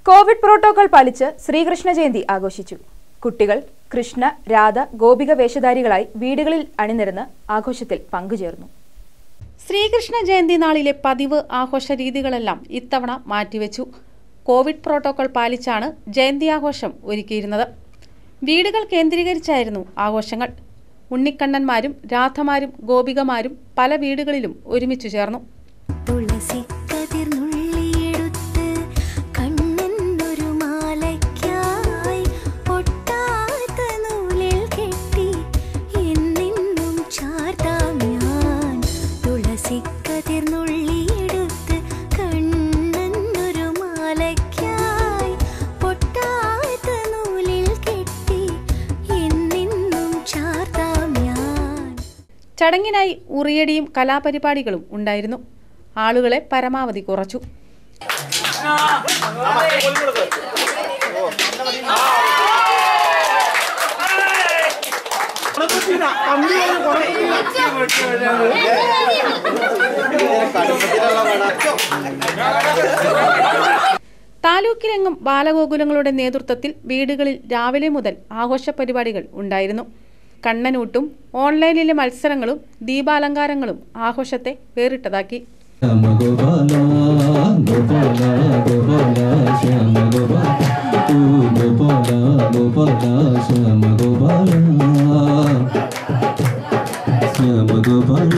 Covid protocol പാലിച്ച് ശ്രീകൃഷ്ണ ജയന്തി ആഘോഷിച്ചു കുട്ടികൾ കൃഷ്ണ രാധ ഗോപിക വേഷധാരികളായി വീടുകളിൽ അണിനിരന്ന് ആഘോഷത്തിൽ പങ്കുചേർന്നു ശ്രീകൃഷ്ണ ജയന്തി നാളിലെ പതിവ് ആഘോഷ രീതികളെല്ലാം ഇത്തവണ മാറ്റിവെച്ചു കോവിഡ് പ്രോട്ടോകോൾ പാലിച്ചാണ് ജയന്തി ആഘോഷം ഒരുക്കിയിരുന്നത് വീടുകൾ കേന്ദ്രീകരിച്ചായിരുന്നു ആഘോഷങ്ങൾ ഉണ്ണിക്കണ്ണന്മാരും രാധമാരും ഗോപികമാരും പല വീടുകളിലും ഒരുമിച്ചു ചേർന്നു തുളസിക്കതിർന്നുള്ളിയെടുത്ത് കണ്ണനൊരു മാലയ്ക്കായി ഒട്ടാത്ത നൂലിൽ കെട്ടി എന്നെന്നും ചാർത്താം ഞാൻ തുളസിക്കതിർന്നുള്ളിയെടുത്ത് കണ്ണനൊരു മാലയ്ക്കായി ഒട്ടാത്ത നൂലിൽ കെട്ടി എന്നെന്നും ചാർത്താം ഞാൻ ചടങ്ങിനായി ഉറിയടിയും കലാപരിപാടികളും ഉണ്ടായിരുന്നു ആളുകളെ പരമാവധി കുറച്ചു താലൂക്കിലെങ്ങും ബാലഗോകുലങ്ങളുടെ നേതൃത്വത്തിൽ വീടുകളിൽ രാവിലെ മുതൽ ആഘോഷ പരിപാടികൾ ഉണ്ടായിരുന്നു കണ്ണനൂട്ടും ഓൺലൈനിലെ മത്സരങ്ങളും ദീപാലങ്കാരങ്ങളും ആഘോഷത്തെ വേറിട്ടതാക്കി ശ്യാമ ഗോപാല ഗോപാല ഗോപാല ശ്യാമ ഗോപാല തൂ ഗോപാല ഗോപാല ശ്യാമ ഗോപാല ശ്യാമ ഗോപാല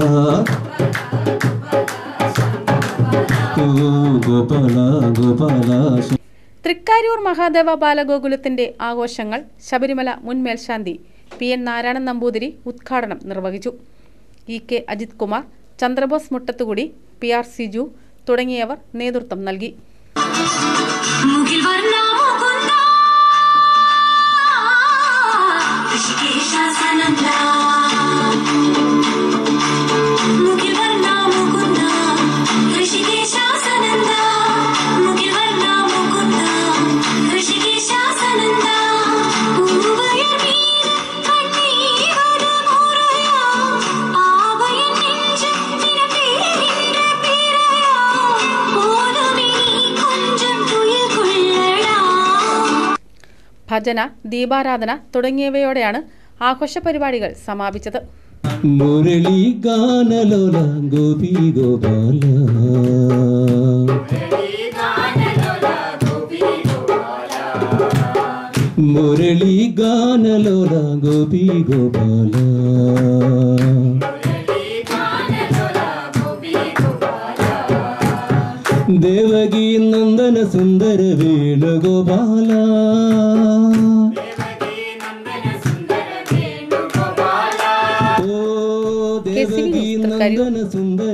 തൂ ഗോപാല ഗോപാല ശ്യാമ തൃക്കാരൂർ മഹാദേവ ബാലഗോകുലത്തിന്റെ ആഘോഷങ്ങൾ ശബരിമല മുൻ മേൽശാന്തി പി എൻ നാരായണൻ നമ്പൂതിരി ഉദ്ഘാടനം നിർവഹിച്ചു E K Ajith Kumar Chandrabose Muttathukudi P R Siju തുടങ്ങിയവർ നേതൃത്വം നൽകി മുകിൽ വർണ്ണ മുകുന്ദ ഋഷികേശാസനന്ദ മുകിൽ വർണ്ണ മുകുന്ദ ഋഷികേശാസനന്ദ മുകിൽ വർണ്ണ മുകുന്ദ ഋഷികേശാസനന്ദ പൂവയർ മീത് കണ്ണീവട് മുറയാ പാവയൻ നെഞ്ചം നിനപ്പേരിന്റെ പിറയാ പോലുമീ കൊഞ്ചം തുയിൽ കൊള്ളടാ ഭജന ദീപാരാധന തുടങ്ങിയവയോടെയാണ് ആഘോഷ പരിപാടികൾ സമാപിച്ചത് Murali ഗാനലോല Gopi Gopala Murali ഗാനലോല Gopi Gopala Devaki Nandana Sundara Venugopala O K C V Devaki news Thrikkaroor. Nandana സുന്ദര